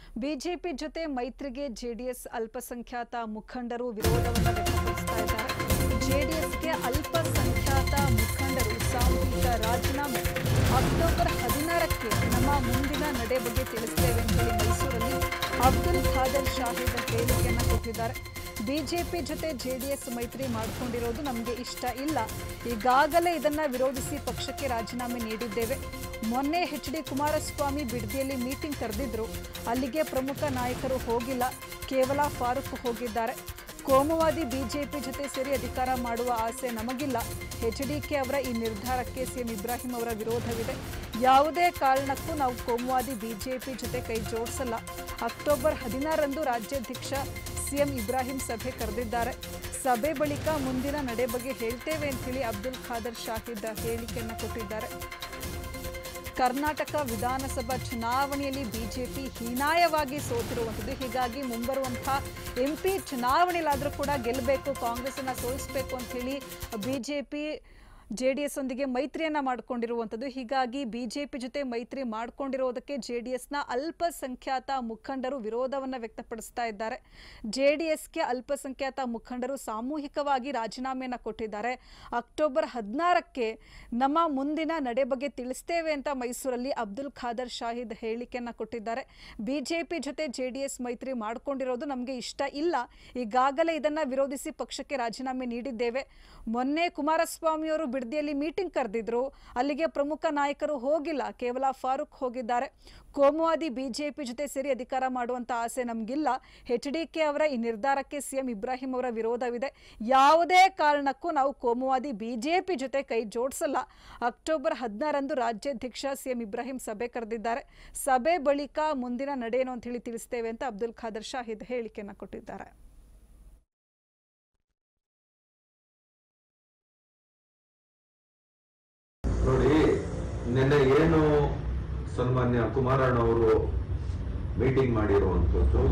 BJP ಜೊತೆ ಮೈತ್ರಿಗೆ JDS ಅಲ್ಪಸಂಖ್ಯಾತ ಮುಖಂಡರು ವಿರೋಧವನ್ನು ವ್ಯಕ್ತಪಡಿಸ್ತಾ ಇದ್ದಾರೆ ಜೆಡಿಎಸ್ಗೆ ಅಲ್ಪಸಂಖ್ಯಾತ ಮುಖಂಡರು ಸಾಮೂಹಿಕ ರಾಜೀನಾಮೆ ಅಕ್ಟೋಬರ್ ಹದಿನಾರಕ್ಕೆ ನಮ್ಮ ಮುಂದಿನ ನಡೆ ಬಗ್ಗೆ ತಿಳಿಸ್ತೇವೆ ಅಂತ ಹೇಳಿ ಮೈಸೂರಲ್ಲಿ ಅಬ್ದುಲ್ ಖಾದರ್ ಶಾಹಿದ್ ಹೇಳಿಕೆಯನ್ನು ಕೊಟ್ಟಿದ್ದಾರೆ ಬಿಜೆಪಿ ಜೊತೆ ಜೆಡಿಎಸ್ ಮೈತ್ರಿ ಮಾಡಿಕೊಂಡಿರೋದು ನಮಗೆ ಇಷ್ಟ ಇಲ್ಲ ಈಗಾಗಲೇ ಇದನ್ನ ವಿರೋಧಿಸಿ ಪಕ್ಷಕ್ಕೆ ರಾಜೀನಾಮೆ ನೀಡಿದ್ದೇವೆ ಮೊನ್ನೆ ಎಚ್ ಡಿ ಕುಮಾರಸ್ವಾಮಿ ಬಿಡದಿಯಲ್ಲಿ ಮೀಟಿಂಗ್ ಕರೆದಿದ್ರು ಅಲ್ಲಿಗೆ ಪ್ರಮುಖ ನಾಯಕರು ಹೋಗಿಲ್ಲ ಕೇವಲ ಫಾರೂಕ್ ಹೋಗಿದ್ದಾರೆ ಕೋಮುವಾದಿ ಬಿಜೆಪಿ ಜೊತೆ ಸೇರಿ ಅಧಿಕಾರ ಮಾಡುವ ಆಸೆ ನಮಗಿಲ್ಲ ಎಚ್ಡಿಕೆ ಅವರ ಈ ನಿರ್ಧಾರಕ್ಕೆ ಸಿಎಂ ಇಬ್ರಾಹಿಂ ಅವರ ವಿರೋಧವಿದೆ ಯಾವುದೇ ಕಾರಣಕ್ಕೂ ನಾವು ಕೋಮುವಾದಿ ಬಿಜೆಪಿ ಜೊತೆ ಕೈ ಜೋಡಿಸಲ್ಲ ಅಕ್ಟೋಬರ್ ಹದಿನಾರರಂದು ರಾಜ್ಯಾಧ್ಯಕ್ಷ ಸಿಎಂ ಇಬ್ರಾಹಿಂ ಸಭೆ ಕರೆದಿದ್ದಾರೆ ಸಭೆ ಬಳಿಕ ಮುಂದಿನ ನಡೆ ಬಗ್ಗೆ ಹೇಳ್ತೇವೆ ಅಂತೇಳಿ ಅಬ್ದುಲ್ ಖಾದರ್ ಶಾಹಿದ್ ಹೇಳಿಕೆಯನ್ನು ಕೊಟ್ಟಿದ್ದಾರೆ ಕರ್ನಾಟಕ ವಿಧಾನಸಭಾ ಚುನಾವಣೆಯಲ್ಲಿ ಬಿಜೆಪಿ ಹೀನಾಯವಾಗಿ ಸೋತಿರುವಂಥದ್ದು ಹೀಗಾಗಿ ಮುಂಬರುವಂತಹ ಎಂ ಪಿ ಚುನಾವಣೆಲಾದರೂ ಕೂಡ ಗೆಲ್ಲಬೇಕು ಕಾಂಗ್ರೆಸ್ಸನ್ನು ಸೋಲಿಸಬೇಕು ಅಂತ ಹೇಳಿ ಬಿಜೆಪಿ ಜೆ ಡಿ ಎಸ್ ಒಂದಿಗೆ ಮೈತ್ರಿಯನ್ನ ಮಾಡಿಕೊಂಡಿರುವಂಥದ್ದು ಹೀಗಾಗಿ ಬಿಜೆಪಿ ಜೊತೆ ಮೈತ್ರಿ ಮಾಡಿಕೊಂಡಿರೋದಕ್ಕೆ ಜೆ ಡಿ ಎಸ್ನ ಅಲ್ಪಸಂಖ್ಯಾತ ಮುಖಂಡರು ವಿರೋಧವನ್ನು ವ್ಯಕ್ತಪಡಿಸ್ತಾ ಇದ್ದಾರೆ ಜೆ ಡಿ ಎಸ್ಗೆ ಅಲ್ಪಸಂಖ್ಯಾತ ಮುಖಂಡರು ಸಾಮೂಹಿಕವಾಗಿ ರಾಜೀನಾಮೆಯನ್ನು ಕೊಟ್ಟಿದ್ದಾರೆ ಅಕ್ಟೋಬರ್ ಹದಿನಾರಕ್ಕೆ ನಮ್ಮ ಮುಂದಿನ ನಡೆ ಬಗ್ಗೆ ತಿಳಿಸ್ತೇವೆ ಅಂತ ಮೈಸೂರಲ್ಲಿ ಅಬ್ದುಲ್ ಖಾದರ್ ಶಾಹಿದ್ ಹೇಳಿಕೆಯನ್ನು ಕೊಟ್ಟಿದ್ದಾರೆ ಬಿಜೆಪಿ ಜೊತೆ ಜೆ ಡಿ ಎಸ್ ಮೈತ್ರಿ ಮಾಡಿಕೊಂಡಿರೋದು ನಮಗೆ ಇಷ್ಟ ಇಲ್ಲ ಈಗಾಗಲೇ ಇದನ್ನ ವಿರೋಧಿಸಿ ಪಕ್ಷಕ್ಕೆ ರಾಜೀನಾಮೆ ನೀಡಿದ್ದೇವೆ ಮೊನ್ನೆ ಕುಮಾರಸ್ವಾಮಿಯವರು ಬಿಡದಿಯಲ್ಲಿ ಮೀಟಿಂಗ್ ಕರೆದಿದ್ರು ಅಲ್ಲಿಗೆ ಪ್ರಮುಖ ನಾಯಕರು ಹೋಗಿಲ್ಲ ಕೇವಲ ಫಾರೂಕ್ ಹೋಗಿದ್ದಾರೆ ಕೋಮುವಾದಿ ಬಿಜೆಪಿ ಜೊತೆ ಸೇರಿ ಅಧಿಕಾರ ಮಾಡುವಂತ ಆಸೆ ನಮಗಿಲ್ಲ ಎಚ್ ಡಿ ಕೆ ಅವರ ಈ ನಿರ್ಧಾರಕ್ಕೆ ಸಿಎಂ ಇಬ್ರಾಹಿಂ ಅವರ ವಿರೋಧವಿದೆ ಯಾವುದೇ ಕಾರಣಕ್ಕೂ ನಾವು ಕೋಮುವಾದಿ ಬಿಜೆಪಿ ಜೊತೆ ಕೈ ಜೋಡಿಸಲ್ಲ ಅಕ್ಟೋಬರ್ ಹದಿನಾರಂದು ರಾಜ್ಯಾಧ್ಯಕ್ಷ ಸಿಎಂ ಇಬ್ರಾಹಿಂ ಸಭೆ ಕರೆದಿದ್ದಾರೆ ಸಭೆ ಬಳಿಕ ಮುಂದಿನ ನಡೆಯೇನು ಅಂತ ಹೇಳಿ ತಿಳಿಸ್ತೇವೆ ಅಂತ ಅಬ್ದುಲ್ ಖಾದರ್ ಶಾಹಿದ್ ಹೇಳಿಕೆಯನ್ನು ಕೊಟ್ಟಿದ್ದಾರೆ ನೋಡಿ ನಿನ್ನೆ ಏನು ಸನ್ಮಾನ್ಯ ಕುಮಾರಣ್ಣವರು ಮೀಟಿಂಗ್ ಮಾಡಿರುವಂಥದ್ದು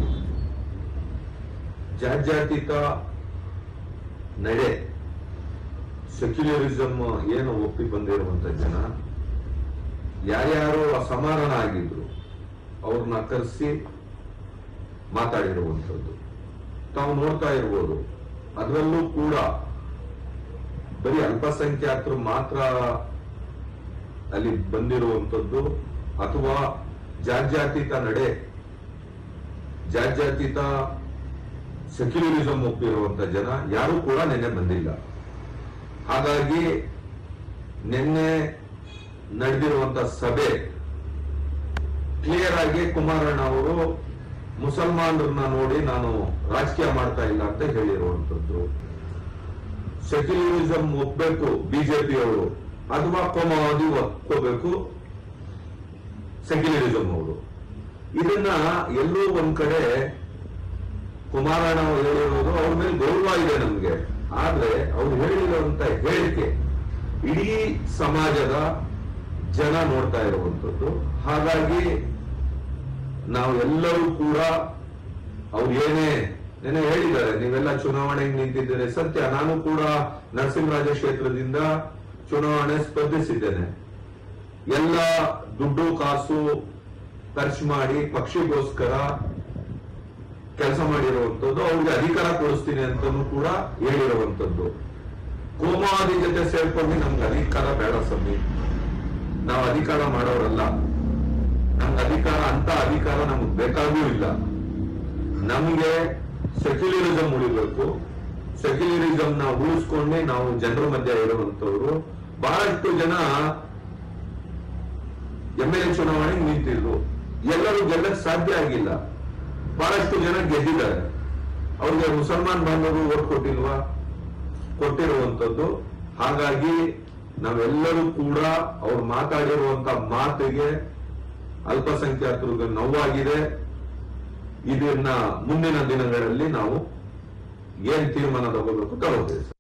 ಜಾತ್ಯತೀತ ನಡೆ ಸೆಕ್ಯುಲರಿಸಂ ಏನು ಒಪ್ಪಿ ಬಂದಿರುವಂತ ಜನ ಯಾರ್ಯಾರು ಅಸಮಾಧಾನ ಆಗಿದ್ರು ಅವ್ರನ್ನ ಕರೆಸಿ ಮಾತಾಡಿರುವಂಥದ್ದು ತಾವು ನೋಡ್ತಾ ಇರ್ಬೋದು ಅದರಲ್ಲೂ ಕೂಡ ಬರೀ ಅಲ್ಪಸಂಖ್ಯಾತರು ಮಾತ್ರ ಅಲ್ಲಿ ಬಂದಿರುವಂತದ್ದು ಅಥವಾ ಜಾತ್ಯತೀತ ನಡೆ ಜಾತ್ಯತೀತ ಸೆಕ್ಯುಲರಿಸಂ ಒಪ್ಪಿರುವಂತ ಜನ ಯಾರು ಕೂಡ ನಿನ್ನೆ ಬಂದಿಲ್ಲ ಹಾಗಾಗಿ ನಿನ್ನೆ ನಡೆದಿರುವಂತ ಸಭೆ ಕ್ಲಿಯರ್ ಆಗಿ ಕುಮಾರಣ್ಣ ಅವರು ಮುಸಲ್ಮಾನರನ್ನ ನೋಡಿ ನಾನು ರಾಜಕೀಯ ಮಾಡ್ತಾ ಇಲ್ಲ ಅಂತ ಹೇಳಿರುವಂತದ್ದು ಸೆಕ್ಯುಲರಿಸಂ ಒಪ್ಬೇಕು ಬಿಜೆಪಿಯವರು ಅಥವಾ ಕೋಮವಾದಿ ಒಪ್ಕೋಬೇಕು ಸೆಕ್ಯುಲರಿಸಂ ಅವರು ಇದನ್ನ ಎಲ್ಲೋ ಒಂದ್ ಕಡೆ ಕುಮಾರಣ್ಣ ಅವ್ರು ಹೇಳಿರೋದು ಅವ್ರ ಮೇಲೆ ಗೌರವ ಇದೆ ನಮ್ಗೆ ಆದ್ರೆ ಅವ್ರು ಹೇಳಿರುವಂತ ಹೇಳಿಕೆ ಇಡೀ ಸಮಾಜದ ಜನ ನೋಡ್ತಾ ಇರುವಂತದ್ದು ಹಾಗಾಗಿ ನಾವು ಎಲ್ಲರೂ ಕೂಡ ಅವ್ರು ಏನೇ ನೆನೆ ಹೇಳಿದ್ದಾರೆ ನೀವೆಲ್ಲ ಚುನಾವಣೆಗೆ ನಿಂತಿದ್ದೀರಿ ಸತ್ಯ ನಾನು ಕೂಡ ನರಸಿಂಹರಾಜ ಕ್ಷೇತ್ರದಿಂದ ಚುನಾವಣೆ ಸ್ಪರ್ಧಿಸಿದ್ದೇನೆ ಎಲ್ಲ ದುಡ್ಡು ಕಾಸು ಖರ್ಚು ಮಾಡಿ ಪಕ್ಷಿಗೋಸ್ಕರ ಕೆಲಸ ಮಾಡಿರುವಂತದ್ದು ಅವ್ರಿಗೆ ಅಧಿಕಾರ ಕೊಡಿಸ್ತೀನಿ ಅಂತಾನು ಕೂಡ ಹೇಳಿರುವಂತದ್ದು ಕೋಮಾದಿ ಜೊತೆ ಸೇರ್ಕೊಂಡು ನಮ್ಗೆ ಅಧಿಕಾರ ಬೇಡ ಸ್ವಾಮಿ ನಾವು ಅಧಿಕಾರ ಮಾಡೋರಲ್ಲ ನಮ್ಗೆ ಅಧಿಕಾರ ಅಂತ ಅಧಿಕಾರ ನಮ್ಗೆ ಬೇಕಾಗೂ ಇಲ್ಲ ನಮ್ಗೆ ಸೆಕ್ಯುಲರಿಸಂ ಉಳಿಬೇಕು ಸೆಕ್ಯುಲರಿಸಂ ನ ಉಳಿಸ್ಕೊಂಡೆ ನಾವು ಜನರ ಮಧ್ಯೆ ಇರುವಂತವ್ರು ಬಹಳಷ್ಟು ಜನ ಎಂ ಎಲ್ ಎ ಚುನಾವಣೆಗೆ ನಿಂತಿದ್ರು ಎಲ್ಲರೂ ಗೆಲ್ಲಕ್ ಸಾಧ್ಯ ಆಗಿಲ್ಲ ಬಹಳಷ್ಟು ಜನ ಗೆದ್ದಿದ್ದಾರೆ ಅವ್ರಿಗೆ ಮುಸಲ್ಮಾನ್ ಬಾಂಧವರು ಓಟ್ ಕೊಟ್ಟಿಲ್ವಾ ಕೊಟ್ಟಿರುವಂತದ್ದು ಹಾಗಾಗಿ ನಾವೆಲ್ಲರೂ ಕೂಡ ಅವ್ರು ಮಾತಾಡಿರುವಂತ ಮಾತಿಗೆ ಅಲ್ಪಸಂಖ್ಯಾತರಿಗೆ ನೋವಾಗಿದೆ ಇದನ್ನ ಮುಂದಿನ ದಿನಗಳಲ್ಲಿ ನಾವು ಏನ್ ತೀರ್ಮಾನ ತಗೋಬೇಕು ತಗೋತೀವಿ